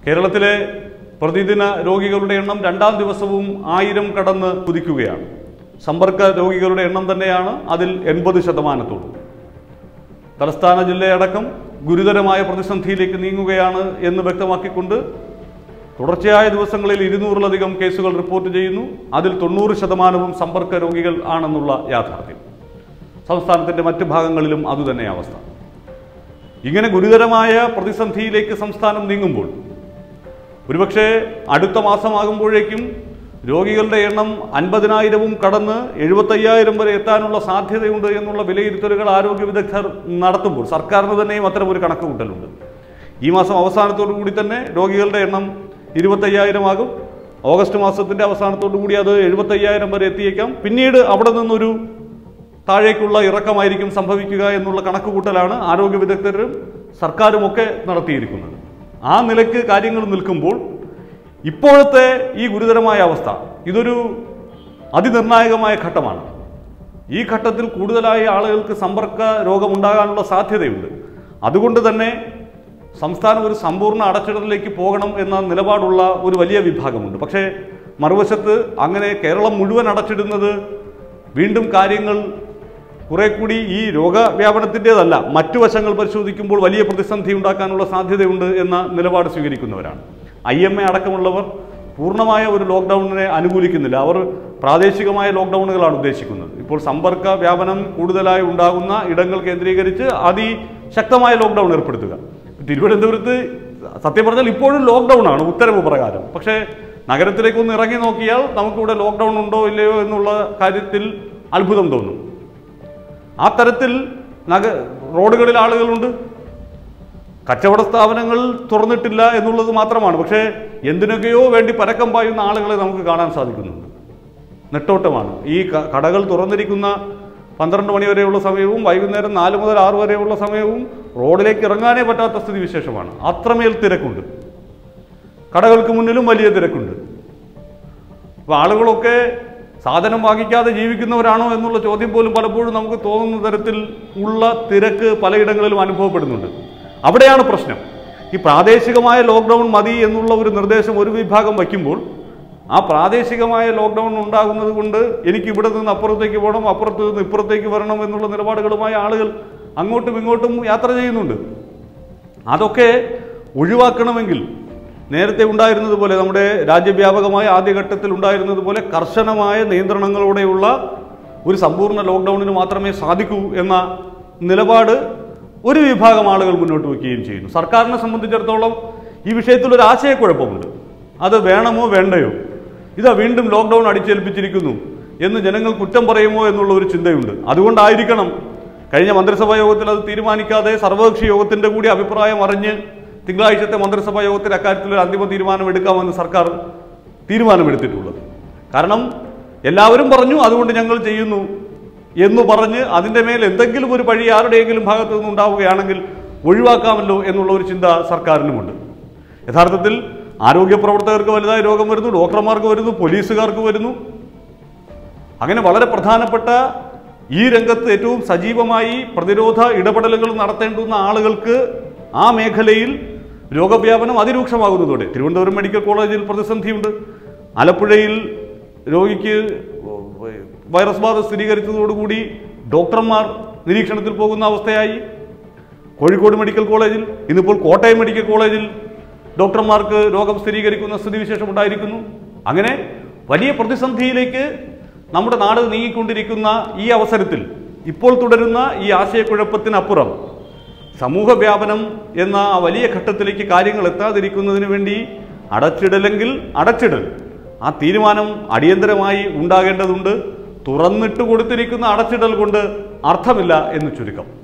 കേരളത്തിലെ പ്രതിദിന രോഗികളുടെ എണ്ണം രണ്ടാം ദിവസവും ആയിരം കടന്ന് കുതിക്കുകയാണ് സമ്പർക്ക രോഗികളുടെ എണ്ണം തന്നെയാണ് അതിൽ എൺപത് ശതമാനത്തോളം തലസ്ഥാന ജില്ലയടക്കം ഗുരുതരമായ പ്രതിസന്ധിയിലേക്ക് നീങ്ങുകയാണ് എന്ന് വ്യക്തമാക്കിക്കൊണ്ട് തുടർച്ചയായ ദിവസങ്ങളിൽ ഇരുന്നൂറിലധികം കേസുകൾ റിപ്പോർട്ട് ചെയ്യുന്നു അതിൽ തൊണ്ണൂറ് ശതമാനവും സമ്പർക്ക രോഗികൾ ആണെന്നുള്ള യാഥാർത്ഥ്യം സംസ്ഥാനത്തിൻ്റെ മറ്റ് ഭാഗങ്ങളിലും അതുതന്നെ അവസ്ഥ ഇങ്ങനെ ഗുരുതരമായ പ്രതിസന്ധിയിലേക്ക് സംസ്ഥാനം നീങ്ങുമ്പോൾ ഒരുപക്ഷെ അടുത്ത മാസമാകുമ്പോഴേക്കും രോഗികളുടെ എണ്ണം അൻപതിനായിരവും കടന്ന് എഴുപത്തയ്യായിരം വരെ എത്താനുള്ള സാധ്യതയുണ്ട് എന്നുള്ള വിലയിരുത്തലുകൾ ആരോഗ്യ വിദഗ്ധർ നടത്തുമ്പോൾ സർക്കാരിന് തന്നെയും അത്തരം ഒരു കണക്ക് കൂട്ടലുണ്ട് ഈ മാസം അവസാനത്തോടു കൂടി തന്നെ രോഗികളുടെ എണ്ണം ഇരുപത്തയ്യായിരമാകും ഓഗസ്റ്റ് മാസത്തിന്റെ അവസാനത്തോടു കൂടി അത് എഴുപത്തയ്യായിരം വരെ എത്തിയേക്കാം പിന്നീട് അവിടെ നിന്നൊരു താഴേക്കുള്ള ഇറക്കമായിരിക്കും സംഭവിക്കുക എന്നുള്ള കണക്കുകൂട്ടലാണ് ആരോഗ്യ വിദഗ്ധരും സർക്കാരുമൊക്കെ നടത്തിയിരിക്കുന്നത് ആ നിലയ്ക്ക് കാര്യങ്ങൾ നിൽക്കുമ്പോൾ ഇപ്പോഴത്തെ ഈ ഗുരുതരമായ അവസ്ഥ ഇതൊരു അതിനിർണായകമായ ഘട്ടമാണ് ഈ ഘട്ടത്തിൽ കൂടുതലായി ആളുകൾക്ക് സമ്പർക്ക രോഗമുണ്ടാകാനുള്ള സാധ്യതയുണ്ട് അതുകൊണ്ട് തന്നെ സംസ്ഥാനം ഒരു സമ്പൂർണ്ണ അടച്ചിടലിലേക്ക് പോകണം എന്ന നിലപാടുള്ള ഒരു വലിയ വിഭാഗമുണ്ട് പക്ഷേ മറുവശത്ത് അങ്ങനെ കേരളം മുഴുവൻ അടച്ചിടുന്നത് വീണ്ടും കാര്യങ്ങൾ കുറെ കൂടി ഈ രോഗവ്യാപനത്തിൻ്റെതല്ല മറ്റു വശങ്ങൾ പരിശോധിക്കുമ്പോൾ വലിയ പ്രതിസന്ധി ഉണ്ടാക്കാനുള്ള സാധ്യതയുണ്ട് എന്ന നിലപാട് സ്വീകരിക്കുന്നവരാണ് ഐ എം എ അടക്കമുള്ളവർ പൂർണ്ണമായ ഒരു ലോക്ക്ഡൗണിനെ അനുകൂലിക്കുന്നില്ല അവർ പ്രാദേശികമായ ലോക്ക്ഡൗണുകളാണ് ഉദ്ദേശിക്കുന്നത് ഇപ്പോൾ സമ്പർക്ക വ്യാപനം കൂടുതലായി ഉണ്ടാകുന്ന ഇടങ്ങൾ കേന്ദ്രീകരിച്ച് അതിശക്തമായ ലോക്ക്ഡൗൺ ഏർപ്പെടുത്തുക തിരുവനന്തപുരത്ത് സത്യം പറഞ്ഞാൽ ഇപ്പോഴും ലോക്ക്ഡൗൺ ആണ് ഉത്തരവ് പ്രകാരം പക്ഷേ നഗരത്തിലേക്ക് ഒന്ന് ഇറങ്ങി നോക്കിയാൽ നമുക്കിവിടെ ലോക്ക്ഡൗൺ ഉണ്ടോ ഇല്ലയോ എന്നുള്ള കാര്യത്തിൽ അത്ഭുതം തോന്നും ആ തരത്തിൽ നഗ റോഡുകളിൽ ആളുകളുണ്ട് കച്ചവട സ്ഥാപനങ്ങൾ തുറന്നിട്ടില്ല എന്നുള്ളത് മാത്രമാണ് പക്ഷേ എന്തിനൊക്കെയോ വേണ്ടി പരക്കം പായുന്ന ആളുകളെ നമുക്ക് കാണാൻ സാധിക്കുന്നുണ്ട് നെട്ടോട്ടമാണ് ഈ ക- കടകൾ തുറന്നിരിക്കുന്ന പന്ത്രണ്ട് മണി വരെയുള്ള സമയവും വൈകുന്നേരം നാല് മുതൽ ആറ് വരെയുള്ള സമയവും റോഡിലേക്ക് ഇറങ്ങാനേ പറ്റാത്ത സ്ഥിതി വിശേഷമാണ് അത്രമേൽ തിരക്കുണ്ട് കടകൾക്ക് മുന്നിലും വലിയ തിരക്കുണ്ട് അപ്പോൾ ആളുകളൊക്കെ സാധനം വാങ്ങിക്കാതെ ജീവിക്കുന്നവരാണോ എന്നുള്ള ചോദ്യം പോലും പലപ്പോഴും നമുക്ക് തോന്നുന്ന തരത്തിൽ ഉള്ള തിരക്ക് പലയിടങ്ങളിലും അനുഭവപ്പെടുന്നുണ്ട് അവിടെയാണ് പ്രശ്നം ഈ പ്രാദേശികമായ ലോക്ക്ഡൗൺ മതി എന്നുള്ള ഒരു നിർദ്ദേശം ഒരു വിഭാഗം വയ്ക്കുമ്പോൾ ആ പ്രാദേശികമായ ലോക്ക്ഡൗൺ ഉണ്ടാകുന്നത് കൊണ്ട് എനിക്ക് ഇവിടെ നിന്ന് അപ്പുറത്തേക്ക് പോകണം അപ്പുറത്ത് നിന്ന് ഇപ്പുറത്തേക്ക് വരണം എന്നുള്ള നിലപാടുകളുമായ ആളുകൾ അങ്ങോട്ടും ഇങ്ങോട്ടും യാത്ര ചെയ്യുന്നുണ്ട് അതൊക്കെ ഒഴിവാക്കണമെങ്കിൽ നേരത്തെ ഉണ്ടായിരുന്നത് പോലെ നമ്മുടെ രാജ്യവ്യാപകമായ ആദ്യഘട്ടത്തിൽ ഉണ്ടായിരുന്നത് പോലെ കർശനമായ നിയന്ത്രണങ്ങളോടെയുള്ള ഒരു സമ്പൂർണ്ണ ലോക്ക്ഡൗണിന് മാത്രമേ സാധിക്കൂ എന്ന നിലപാട് ഒരു വിഭാഗം ആളുകൾ മുന്നോട്ട് വയ്ക്കുകയും ചെയ്യുന്നു സർക്കാരിനെ സംബന്ധിച്ചിടത്തോളം ഈ വിഷയത്തിൽ ഒരു ആശയക്കുഴപ്പമുണ്ട് അത് വേണമോ വേണ്ടയോ ഇതാ വീണ്ടും ലോക്ക്ഡൗൺ അടിച്ചേൽപ്പിച്ചിരിക്കുന്നു എന്ന് ജനങ്ങൾ കുറ്റം പറയുമോ എന്നുള്ള ഒരു ചിന്തയുണ്ട് അതുകൊണ്ടായിരിക്കണം കഴിഞ്ഞ മന്ത്രിസഭാ യോഗത്തിൽ അത് തീരുമാനിക്കാതെ സർവകക്ഷി യോഗത്തിന്റെ കൂടി അഭിപ്രായം അറിഞ്ഞ് തിങ്കളാഴ്ചത്തെ മന്ത്രിസഭാ യോഗത്തിൽ അക്കാര്യത്തിൽ ഒരു അന്തിമ തീരുമാനം എടുക്കാമെന്ന് സർക്കാർ തീരുമാനമെടുത്തിട്ടുള്ളത് കാരണം എല്ലാവരും പറഞ്ഞു അതുകൊണ്ട് ഞങ്ങൾ ചെയ്യുന്നു എന്ന് പറഞ്ഞ് അതിൻ്റെ മേൽ എന്തെങ്കിലും ഒരു പഴി ആരുടെയെങ്കിലും ഭാഗത്തു നിന്ന് ഉണ്ടാവുകയാണെങ്കിൽ ഒഴിവാക്കാമല്ലോ എന്നുള്ള ഒരു ചിന്ത സർക്കാരിനുമുണ്ട് യഥാർത്ഥത്തിൽ ആരോഗ്യ പ്രവർത്തകർക്ക് വലുതായ രോഗം വരുന്നു ഡോക്ടർമാർക്ക് വരുന്നു പോലീസുകാർക്ക് വരുന്നു അങ്ങനെ വളരെ പ്രധാനപ്പെട്ട ഈ രംഗത്ത് ഏറ്റവും സജീവമായി പ്രതിരോധ ഇടപെടലുകൾ നടത്തേണ്ടുന്ന ആളുകൾക്ക് ആ മേഖലയിൽ രോഗവ്യാപനം അതിരൂക്ഷമാകുന്നതോടെ തിരുവനന്തപുരം മെഡിക്കൽ കോളേജിൽ പ്രതിസന്ധിയുണ്ട് ആലപ്പുഴയിൽ രോഗിക്ക് വൈറസ് ബാധ സ്ഥിരീകരിച്ചതോടുകൂടി ഡോക്ടർമാർ നിരീക്ഷണത്തിൽ പോകുന്ന അവസ്ഥയായി കോഴിക്കോട് മെഡിക്കൽ കോളേജിൽ ഇന്നിപ്പോൾ കോട്ടയം മെഡിക്കൽ കോളേജിൽ ഡോക്ടർമാർക്ക് രോഗം സ്ഥിരീകരിക്കുന്ന സ്ഥിതിവിശേഷം ഉണ്ടായിരിക്കുന്നു അങ്ങനെ വലിയ പ്രതിസന്ധിയിലേക്ക് നമ്മുടെ നാട് നീങ്ങിക്കൊണ്ടിരിക്കുന്ന ഈ അവസരത്തിൽ ഇപ്പോൾ തുടരുന്ന ഈ ആശയക്കുഴപ്പത്തിനപ്പുറം സമൂഹ വ്യാപനം എന്ന ആ വലിയ ഘട്ടത്തിലേക്ക് കാര്യങ്ങൾ എത്താതിരിക്കുന്നതിന് വേണ്ടി അടച്ചിടലെങ്കിൽ അടച്ചിടൽ ആ തീരുമാനം അടിയന്തരമായി ഉണ്ടാകേണ്ടതുണ്ട് തുറന്നിട്ട് കൊടുത്തിരിക്കുന്ന അടച്ചിടൽ കൊണ്ട് അർത്ഥമില്ല എന്ന് ചുരുക്കം